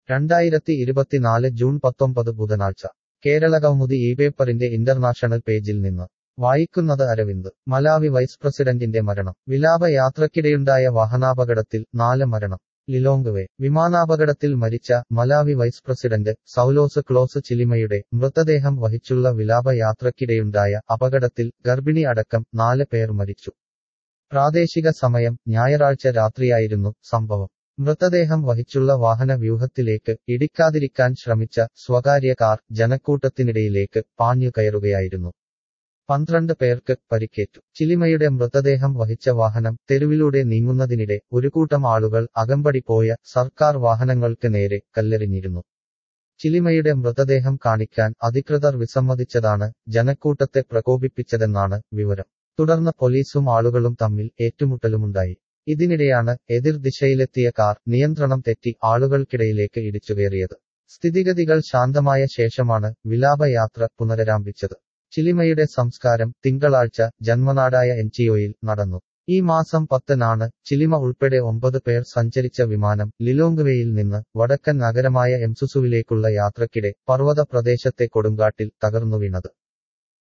രണ്ടായിരത്തി ഇരുപത്തിനാല് ജൂൺ പത്തൊമ്പത് ബുധനാഴ്ച കേരള കൗമുദി ഈ പേപ്പറിന്റെ ഇന്റർനാഷണൽ പേജിൽ നിന്ന് വായിക്കുന്നത് അരവിന്ദ് മലാവി വൈസ് പ്രസിഡന്റിന്റെ മരണം വിലാപയാത്രക്കിടെയുണ്ടായ വാഹനാപകടത്തിൽ നാല് മരണം ലിലോങ്വെ വിമാനാപകടത്തിൽ മരിച്ച Malawi vice president Saulos Klaus ചിലിമയുടെ മൃതദേഹം വഹിച്ചുള്ള വിലാപയാത്രക്കിടെയുണ്ടായ അപകടത്തിൽ ഗർഭിണി അടക്കം നാല് പേർ മരിച്ചു പ്രാദേശിക സമയം ഞായറാഴ്ച രാത്രിയായിരുന്നു സംഭവം മൃതദേഹം വഹിച്ചുള്ള വാഹന വ്യൂഹത്തിലേക്ക് ഇടിക്കാതിരിക്കാൻ ശ്രമിച്ച സ്വകാര്യ കാർ ജനക്കൂട്ടത്തിനിടയിലേക്ക് പാഞ്ഞു കയറുകയായിരുന്നു പന്ത്രണ്ട് പേർക്ക് പരിക്കേറ്റു ചിലിമയുടെ മൃതദേഹം വഹിച്ച വാഹനം തെരുവിലൂടെ നീങ്ങുന്നതിനിടെ ഒരു കൂട്ടം ആളുകൾ അകമ്പടി പോയ സർക്കാർ വാഹനങ്ങൾക്ക് നേരെ കല്ലെറിഞ്ഞിരുന്നു ചിലിമയുടെ മൃതദേഹം കാണിക്കാൻ അധികൃതർ വിസമ്മതിച്ചതാണ് ജനക്കൂട്ടത്തെ പ്രകോപിപ്പിച്ചതെന്നാണ് വിവരം തുടർന്ന് പോലീസും ആളുകളും തമ്മിൽ ഏറ്റുമുട്ടലുമുണ്ടായി ഇതിനിടെയാണ് എതിർ ദിശയിലെത്തിയ കാർ നിയന്ത്രണം തെറ്റി ആളുകൾക്കിടയിലേക്ക് ഇടിച്ചുകയറിയത് സ്ഥിതിഗതികൾ ശാന്തമായ ശേഷമാണ് വിലാപയാത്ര പുനരാരംഭിച്ചത് ചിലിമയുടെ സംസ്കാരം തിങ്കളാഴ്ച ജന്മനാടായ എൻജിഒയിൽ നടന്നു ഈ മാസം പത്തിനാണ് ചിലിമ ഉൾപ്പെടെ ഒമ്പത് പേർ സഞ്ചരിച്ച വിമാനം ലിലോങ്വയിൽ നിന്ന് വടക്കൻ നഗരമായ എംസുസുവിലേക്കുള്ള യാത്രക്കിടെ പർവ്വത പ്രദേശത്തെ കൊടുങ്കാട്ടിൽ തകർന്നു വീണത്